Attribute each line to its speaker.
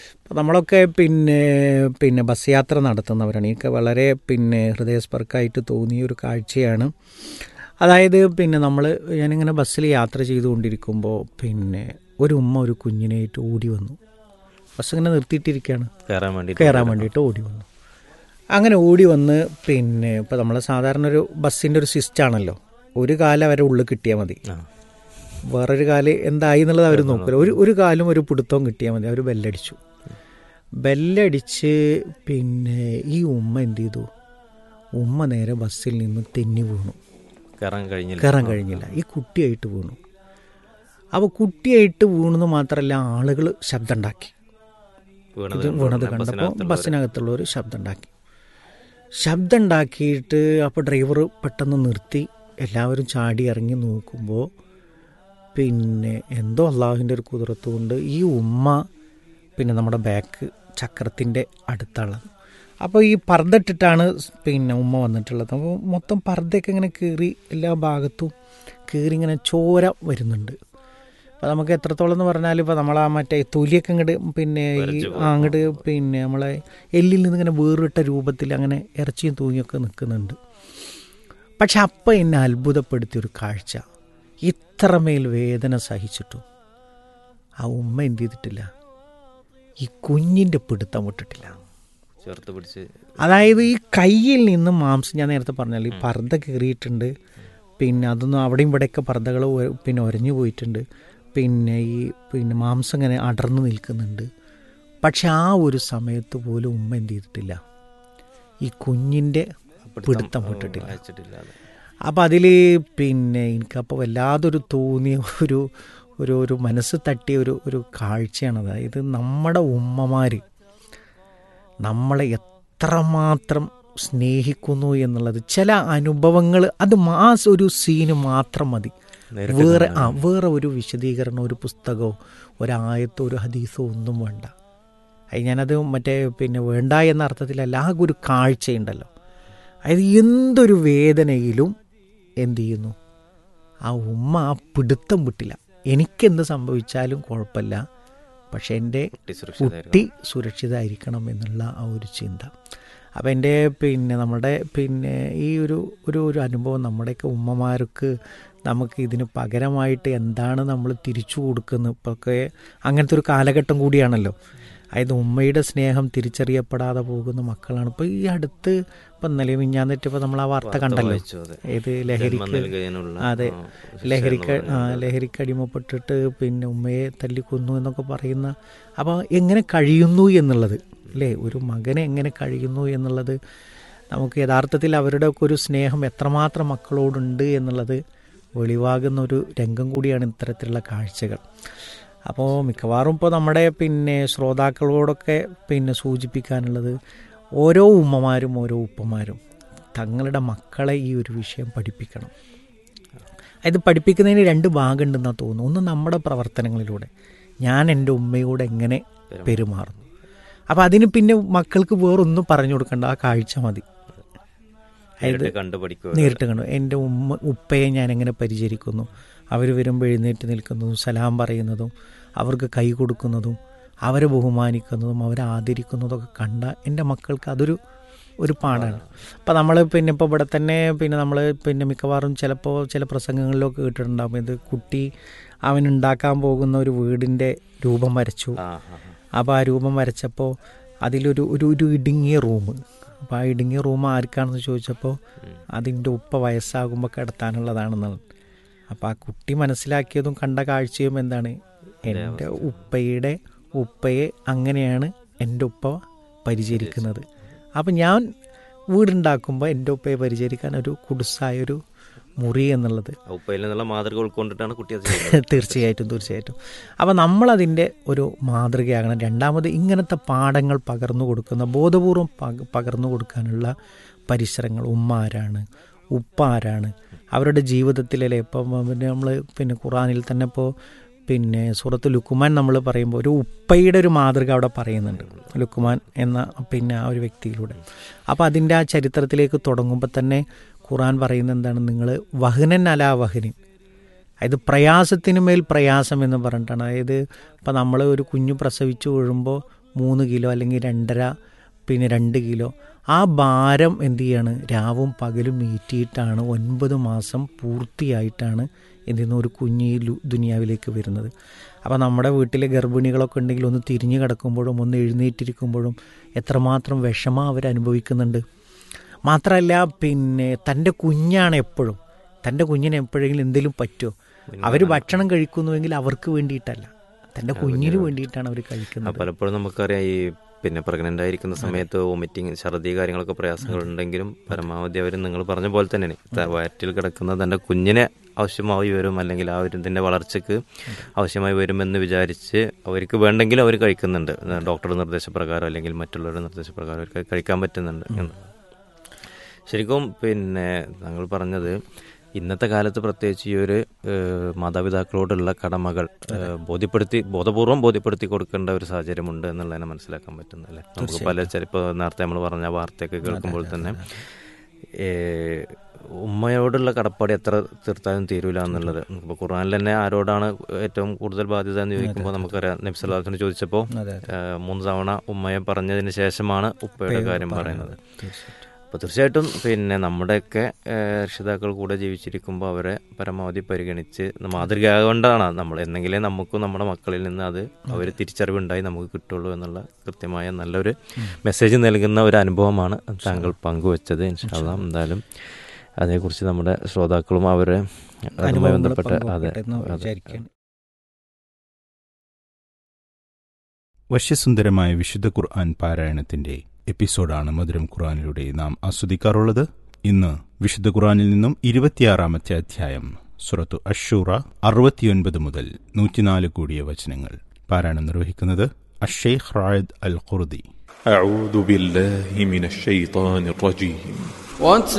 Speaker 1: അപ്പോൾ നമ്മളൊക്കെ പിന്നെ പിന്നെ ബസ് യാത്ര നടത്തുന്നവരാണ് എനിക്ക് വളരെ പിന്നെ ഹൃദയസ്പർക്കായിട്ട് തോന്നിയ ഒരു കാഴ്ചയാണ് അതായത് പിന്നെ നമ്മൾ ഞാനിങ്ങനെ ബസ്സിൽ യാത്ര ചെയ്തുകൊണ്ടിരിക്കുമ്പോൾ പിന്നെ ഒരു ഉമ്മ ഒരു കുഞ്ഞിനായിട്ട് ഓടി വന്നു ബസ് ഇങ്ങനെ നിർത്തിയിട്ടിരിക്കുകയാണ്
Speaker 2: കയറാൻ വേണ്ടി
Speaker 1: കയറാൻ വേണ്ടിയിട്ട് ഓടി വന്നു അങ്ങനെ ഓടി വന്ന് പിന്നെ ഇപ്പോൾ നമ്മൾ സാധാരണ ഒരു ബസ്സിൻ്റെ ഒരു സിസ്റ്റാണല്ലോ ഒരു കാലം അവരെ ഉള്ളിൽ കിട്ടിയാൽ മതി
Speaker 2: ആ
Speaker 1: വേറൊരു കാല് എന്തായി എന്നുള്ളത് അവർ നോക്കില്ല ഒരു ഒരു കാലും ഒരു പിടുത്തവും കിട്ടിയാൽ മതി അവർ ബെല്ലടിച്ചു ബെല്ലടിച്ച് പിന്നെ ഈ ഉമ്മ എന്ത് ചെയ്തു ഉമ്മ നേരെ ബസ്സിൽ നിന്ന് തെന്നി വീണു
Speaker 2: കയറാൻ കഴിഞ്ഞില്ല
Speaker 1: കയറാൻ കഴിഞ്ഞില്ല ഈ കുട്ടിയായിട്ട് വീണു അപ്പോൾ കുട്ടിയായിട്ട് വീണെന്ന് മാത്രമല്ല ആളുകൾ ശബ്ദം ഉണ്ടാക്കി
Speaker 2: വീണത്
Speaker 1: ഇത് വീണത് കണ്ടപ്പോൾ ബസ്സിനകത്തുള്ളവർ ശബ്ദം ഉണ്ടാക്കി ശബ്ദം ഉണ്ടാക്കിയിട്ട് അപ്പോൾ ഡ്രൈവർ പെട്ടെന്ന് നിർത്തി എല്ലാവരും ചാടി ഇറങ്ങി നോക്കുമ്പോൾ പിന്നെ എന്തോ അള്ളാഹുവിൻ്റെ ഒരു കുതിരത്ത് കൊണ്ട് ഈ ഉമ്മ പിന്നെ നമ്മുടെ ബാക്ക് ചക്രത്തിൻ്റെ അടുത്തുള്ളത് അപ്പോൾ ഈ പർദ്ദ ഇട്ടിട്ടാണ് പിന്നെ ഉമ്മ വന്നിട്ടുള്ളത് അപ്പോൾ മൊത്തം പർദ്ദയൊക്കെ ഇങ്ങനെ കീറി എല്ലാ ഭാഗത്തും കീറി ഇങ്ങനെ ചോര വരുന്നുണ്ട് അപ്പോൾ നമുക്ക് എത്രത്തോളം എന്ന് പറഞ്ഞാൽ ഇപ്പോൾ നമ്മളാ മറ്റേ തൊലിയൊക്കെ ഇങ്ങോട്ട് പിന്നെ ഈ അങ്ങോട്ട് പിന്നെ നമ്മളെ എല്ലിൽ നിന്ന് ഇങ്ങനെ വേറിട്ട രൂപത്തിൽ അങ്ങനെ ഇറച്ചിയും തൂങ്ങിയൊക്കെ നിൽക്കുന്നുണ്ട് പക്ഷെ അപ്പം എന്നെ അത്ഭുതപ്പെടുത്തിയ ഒരു കാഴ്ച ഇത്രമേൽ വേദന സഹിച്ചിട്ടും ആ ഉമ്മ എന്ത് ചെയ്തിട്ടില്ല ഈ കുഞ്ഞിൻ്റെ പിടുത്തം വിട്ടിട്ടില്ല
Speaker 2: ചേർത്ത് പിടിച്ച്
Speaker 1: അതായത് ഈ കയ്യിൽ നിന്ന് മാംസം ഞാൻ നേരത്തെ പറഞ്ഞാൽ ഈ പർദ്ദ കീറിയിട്ടുണ്ട് പിന്നെ അതൊന്നും അവിടെയും ഇവിടെയൊക്കെ പർദ്ദകൾ ഒ- പിന്നെ ഒരഞ്ഞു പോയിട്ടുണ്ട് പിന്നെ ഈ പിന്നെ മാംസം ഇങ്ങനെ അടർന്നു നിൽക്കുന്നുണ്ട് പക്ഷെ ആ ഒരു സമയത്ത് പോലും ഉമ്മ എന്ത് ചെയ്തിട്ടില്ല ഈ കുഞ്ഞിൻ്റെ പിടുത്തം വിട്ടിട്ടില്ല
Speaker 2: അയച്ചിട്ടില്ല അത്.
Speaker 1: അപ്പം അതിൽ പിന്നെ എനിക്കപ്പോൾ വല്ലാതൊരു തോന്നിയ ഒരു ഒരു ഒരു മനസ്സ് തട്ടിയ ഒരു ഒരു കാഴ്ചയാണ് അതായത് നമ്മുടെ ഉമ്മമാർ നമ്മളെ എത്രമാത്രം സ്നേഹിക്കുന്നു എന്നുള്ളത് ചില അനുഭവങ്ങൾ അത് മാ ഒരു സീന് മാത്രം മതി വേറെ ആ വേറെ ഒരു വിശദീകരണം ഒരു പുസ്തകമോ ഒരായത്തോ ഒരു ഹദീസോ ഒന്നും വേണ്ട അത് ഞാനത് മറ്റേ പിന്നെ വേണ്ട എന്ന അർത്ഥത്തിലല്ല ആ ഒരു കാഴ്ചയുണ്ടല്ലോ അതായത് എന്തൊരു വേദനയിലും എന്ത് ചെയ്യുന്നു ആ ഉമ്മ ആ പിടുത്തം വിട്ടില്ല എനിക്കെന്ത് സംഭവിച്ചാലും കുഴപ്പമില്ല പക്ഷെ എൻ്റെ
Speaker 2: കുട്ടി സുരക്ഷിതരായിരിക്കണം.
Speaker 1: കുട്ടി സുരക്ഷിതമായിരിക്കണം എന്നുള്ള ആ ഒരു ചിന്ത അപ്പം എൻ്റെ പിന്നെ നമ്മുടെ പിന്നെ ഈ ഒരു ഒരു ഒരു അനുഭവം നമ്മുടെയൊക്കെ ഉമ്മമാർക്ക് നമുക്ക് ഇതിന് പകരമായിട്ട് എന്താണ് നമ്മൾ തിരിച്ചു കൊടുക്കുന്നത് ഇപ്പൊക്കെ അങ്ങനത്തെ ഒരു കാലഘട്ടം കൂടിയാണല്ലോ അതായത് ഉമ്മയുടെ സ്നേഹം തിരിച്ചറിയപ്പെടാതെ പോകുന്ന മക്കളാണ് ഇപ്പോൾ ഈ അടുത്ത് ഇപ്പം ഇന്നലെ മിഞ്ഞാന്നിട്ട് ഇപ്പോൾ നമ്മൾ ആ വാർത്ത കണ്ടല്ലോ
Speaker 2: വായിച്ചു, അതെ.
Speaker 1: ഏത്
Speaker 2: ജന്മം
Speaker 1: ലഹരിക്ക്
Speaker 2: നൽകുന്നതിനുള്ള,
Speaker 1: അതെ
Speaker 2: ആ, ശിക്ഷ
Speaker 1: ലഹരിക്ക്
Speaker 2: എന്ന്
Speaker 1: ആ
Speaker 2: പറയുന്നത്.
Speaker 1: ലഹരിക്ക് അടിമപ്പെട്ടിട്ട് പിന്നെ ഉമ്മയെ തല്ലിക്കൊന്നു എന്നൊക്കെ പറയുന്ന അപ്പോൾ എങ്ങനെ കഴിയുന്നു എന്നുള്ളത് അല്ലേ ഒരു മകനെ എങ്ങനെ കഴിയുന്നു എന്നുള്ളത് നമുക്ക് യഥാർത്ഥത്തിൽ അവരുടെ ഒക്കെ ഒരു സ്നേഹം എത്രമാത്രം മക്കളോടുണ്ട് എന്നുള്ളത് വെളിവാകുന്ന ഒരു രംഗം കൂടിയാണ് ഇത്തരത്തിലുള്ള കാഴ്ചകൾ അപ്പോൾ മിക്കവാറും ഇപ്പോൾ നമ്മുടെ പിന്നെ ശ്രോതാക്കളോടൊക്കെ പിന്നെ സൂചിപ്പിക്കാനുള്ളത് ഓരോ ഉമ്മമാരും ഓരോ ഉപ്പമാരും തങ്ങളുടെ മക്കളെ ഈ ഒരു വിഷയം പഠിപ്പിക്കണം ഇത് പഠിപ്പിക്കുന്നതിന് രണ്ട് ഭാഗമുണ്ടെന്നാണ് തോന്നുന്നു ഒന്ന് നമ്മുടെ പ്രവർത്തനങ്ങളിലൂടെ ഞാൻ എൻ്റെ ഉമ്മയോട് എങ്ങനെ പെരുമാറുന്നു അപ്പം അതിന് പിന്നെ മക്കൾക്ക് വേറൊന്നും പറഞ്ഞു കൊടുക്കണ്ട ആ കാഴ്ച മതി
Speaker 2: നേരിട്ട് കണ്ടു പഠിക്കുക
Speaker 1: നേരിട്ട് കണ്ടു എൻ്റെ ഉമ്മ ഉപ്പയെ ഞാൻ എങ്ങനെ പരിചരിക്കുന്നു അവർ വരുമ്പോൾ എഴുന്നേറ്റ് നിൽക്കുന്നതും സലാം പറയുന്നതും അവർക്ക് കൈ കൊടുക്കുന്നതും അവരെ ബഹുമാനിക്കുന്നതും അവരെ ആദരിക്കുന്നതും ഒക്കെ കണ്ട എൻ്റെ മക്കൾക്ക് അതൊരു ഒരു പാടാണ് അപ്പം നമ്മൾ പിന്നെ ഇപ്പോൾ ഇവിടെ തന്നെ പിന്നെ നമ്മൾ പിന്നെ മിക്കവാറും ചിലപ്പോൾ ചില പ്രസംഗങ്ങളിലൊക്കെ കേട്ടിട്ടുണ്ടാകും ഇത് കുട്ടി അവൻ ഉണ്ടാക്കാൻ പോകുന്ന ഒരു വീടിൻ്റെ രൂപം വരച്ചു
Speaker 2: ആ ആ, ആ.
Speaker 1: അപ്പോൾ ആ രൂപം വരച്ചപ്പോൾ അതിലൊരു ഒരു ഒരു ഇടുങ്ങിയ റൂം അപ്പോൾ ആ ഇടുങ്ങിയ റൂം ആർക്കാണെന്ന് ചോദിച്ചപ്പോൾ അതിൻ്റെ ഉപ്പ വയസ്സാകുമ്പോൾ കിടത്താനുള്ളതാണെന്നാണ് അപ്പോൾ ആ കുട്ടി മനസ്സിലാക്കിയതും കണ്ട കാഴ്ചയും എന്താണ് എൻ്റെ ഉപ്പയുടെ ഉപ്പയെ അങ്ങനെയാണ് എൻ്റെ ഉപ്പ പരിചരിക്കുന്നത് അപ്പം ഞാൻ വീടുണ്ടാക്കുമ്പോൾ എൻ്റെ ഉപ്പയെ പരിചരിക്കാൻ ഒരു കുടുസായൊരു മുറി എന്നുള്ളത്
Speaker 2: ആ ഉപ്പയിൽ നിന്നുള്ള മാതൃക ഉൾക്കൊണ്ടിട്ടാണ് കുട്ടി അത് ചെയ്യുന്നത്
Speaker 1: തീർച്ചയായിട്ടും തീർച്ചയായിട്ടും അപ്പോൾ നമ്മളതിൻ്റെ ഒരു മാതൃകയാകണം രണ്ടാമത് ഇങ്ങനത്തെ പാഠങ്ങൾ പകർന്നു കൊടുക്കുന്ന ബോധപൂർവം പക- പകർന്നു കൊടുക്കാനുള്ള പരിസരങ്ങൾ ഉമ്മ ആരാണ് ഉപ്പ ആരാണ് അവരുടെ ജീവിതത്തിലല്ലേ ഇപ്പം പിന്നെ നമ്മൾ പിന്നെ ഖുറാനിൽ തന്നെ ഇപ്പോൾ പിന്നെ സൂറത്ത് ലുക്കുമാൻ നമ്മൾ പറയുമ്പോൾ ഒരു ഉപ്പയുടെ ഒരു മാതൃക അവിടെ പറയുന്നുണ്ട് ലുക്കുമാൻ എന്ന പിന്നെ ആ ഒരു വ്യക്തിയിലൂടെ അപ്പോൾ അതിൻ്റെ ആ ചരിത്രത്തിലേക്ക് തുടങ്ങുമ്പോൾ തന്നെ ഖുറാൻ പറയുന്നത് എന്താണ് നിങ്ങൾ വഹനൻ അലാ വഹനിൻ അതായത് പ്രയാസത്തിന് മേൽ പ്രയാസം എന്ന് പറഞ്ഞിട്ടാണ് അതായത് ഇപ്പം നമ്മൾ ഒരു കുഞ്ഞു പ്രസവിച്ചു വീഴുമ്പോൾ മൂന്ന് കിലോ അല്ലെങ്കിൽ രണ്ടര പിന്നെ രണ്ട് കിലോ ആ ഭാരം എന്ത് ചെയ്യാണ് രാവും പകലും മീറ്റിയിട്ടാണ് ഒൻപത് മാസം പൂർത്തിയായിട്ടാണ് എന്ത് ചെയ്യുന്ന ഒരു കുഞ്ഞ് ഈ ലു- ദുനിയാവിലേക്ക് വരുന്നത് അപ്പോൾ നമ്മുടെ വീട്ടിലെ ഗർഭിണികളൊക്കെ ഉണ്ടെങ്കിൽ ഒന്ന് തിരിഞ്ഞു കിടക്കുമ്പോഴും ഒന്ന് എഴുന്നേറ്റിരിക്കുമ്പോഴും എത്രമാത്രം വിഷമം അവർ അനുഭവിക്കുന്നുണ്ട് മാത്രമല്ല പിന്നെ തൻ്റെ കുഞ്ഞാണ് എപ്പോഴും തൻ്റെ കുഞ്ഞിന് എപ്പോഴെങ്കിലും എന്തെങ്കിലും പറ്റുമോ അവർ ഭക്ഷണം കഴിക്കുന്നുവെങ്കിൽ അവർക്ക് വേണ്ടിയിട്ടല്ല തൻ്റെ കുഞ്ഞിന് വേണ്ടിയിട്ടാണ് അവർ
Speaker 2: ആ,
Speaker 1: കഴിക്കുന്നത്
Speaker 2: പലപ്പോഴും നമുക്കറിയാം ഈ പിന്നെ പ്രഗ്നന്റ് ആയിരിക്കുന്ന സമയത്ത് വോമിറ്റിങ് ഛർദി കാര്യങ്ങളൊക്കെ പ്രയാസങ്ങൾ ഉണ്ടെങ്കിലും പരമാവധി അവർ നിങ്ങൾ പറഞ്ഞ പോലെ തന്നെയാണ് ത- വയറ്റിൽ കിടക്കുന്ന തന്റെ കുഞ്ഞിനെ ആവശ്യമായി വരും അല്ലെങ്കിൽ ആ ഒരു ഇതിന്റെ വളർച്ചയ്ക്ക് ആവശ്യമായി വരുമെന്ന് വിചാരിച്ച് അവർക്ക് വേണ്ടെങ്കിൽ അവർ കഴിക്കുന്നുണ്ട് ഡോക്ടറുടെ നിർദ്ദേശപ്രകാരം അല്ലെങ്കിൽ മറ്റുള്ളവരുടെ നിർദ്ദേശപ്രകാരം അവർക്ക് കഴിക്കാൻ പറ്റുന്നുണ്ട് എന്ന്. ശരിക്കും പിന്നെ താങ്കൾ പറഞ്ഞത് ഇന്നത്തെ കാലത്ത് പ്രത്യേകിച്ച് ഈ ഒരു ഏഹ്, മാതാപിതാക്കളോടുള്ള കടമകൾ ഏഹ്, ബോധ്യപ്പെടുത്തി ബോധപൂർവം ബോധ്യപ്പെടുത്തി കൊടുക്കേണ്ട ഒരു സാഹചര്യമുണ്ട് എന്നുള്ളതിനെ മനസ്സിലാക്കാൻ പറ്റുന്നല്ലേ നമുക്ക് പല ചിലപ്പോൾ നേരത്തെ നമ്മൾ പറഞ്ഞ വാർത്തയൊക്കെ കേൾക്കുമ്പോൾ തന്നെ ഏഹ്, ഉമ്മയോടുള്ള കടപ്പാട് എത്ര തീർത്താലും തീരൂല എന്നുള്ളത് ഇപ്പോൾ ഖുർആനിൽ തന്നെ ആരോടാണ് ഏറ്റവും കൂടുതൽ ബാധ്യത എന്ന് ചോദിക്കുമ്പോൾ നമുക്കറിയാം നബ്സലാത്തിന് ചോദിച്ചപ്പോൾ
Speaker 1: അതെ
Speaker 2: ഏഹ്, മൂന്ന് തവണ ഉമ്മയെ പറഞ്ഞതിന് ശേഷമാണ് ഉപ്പയുടെ കാര്യം പറയുന്നത്
Speaker 1: തീർച്ചയായിട്ടും
Speaker 2: അപ്പോൾ തീർച്ചയായിട്ടും പിന്നെ നമ്മുടെയൊക്കെ ഏഹ്, രക്ഷിതാക്കൾ കൂടെ ജീവിച്ചിരിക്കുമ്പോൾ അവരെ പരമാവധി പരിഗണിച്ച് മാതൃകയാകൊണ്ടാണ് നമ്മൾ എന്നെങ്കിലേ നമുക്കും നമ്മുടെ മക്കളിൽ നിന്ന് അത് അവർ തിരിച്ചറിവുണ്ടായി നമുക്ക് കിട്ടുള്ളൂ എന്നുള്ള കൃത്യമായ നല്ലൊരു മെസ്സേജ് നൽകുന്ന ഒരു അനുഭവമാണ് താങ്കൾ പങ്കുവച്ചത് ഇൻഷാല്ലാം എന്തായാലും അതേക്കുറിച്ച് നമ്മുടെ ശ്രോതാക്കളും അവരെ അതുമായി
Speaker 1: അനുഭവങ്ങൾ
Speaker 2: ബന്ധപ്പെട്ട അതെ
Speaker 1: പങ്കുവെക്കട്ടെ എന്ന്
Speaker 2: അതെ
Speaker 1: വിചാരിക്കുകയാണ്
Speaker 3: വശ്യസുന്ദരമായ വിശുദ്ധ ഖുർആൻ പാരായണത്തിന്റെ എപ്പിസോഡാണ് മധുരം ഖുർആനിലൂടെ നാം ആസ്വദിക്കാറുള്ളത് ഇന്ന് വിശുദ്ധ ഖുർആനിൽ നിന്നും ഇരുപത്തിയാറാമത്തെ അധ്യായം സുറത്തു അഷൂറ അറുപത്തിയൊൻപത് മുതൽ നൂറ്റിനാല് കൂടിയ വചനങ്ങൾ പാരായണം നിർവഹിക്കുന്നത് അഷേഖ് റായദ് അൽ ഖുർദി
Speaker 4: أعوذ بالله من الشيطان الرجيم
Speaker 5: واتل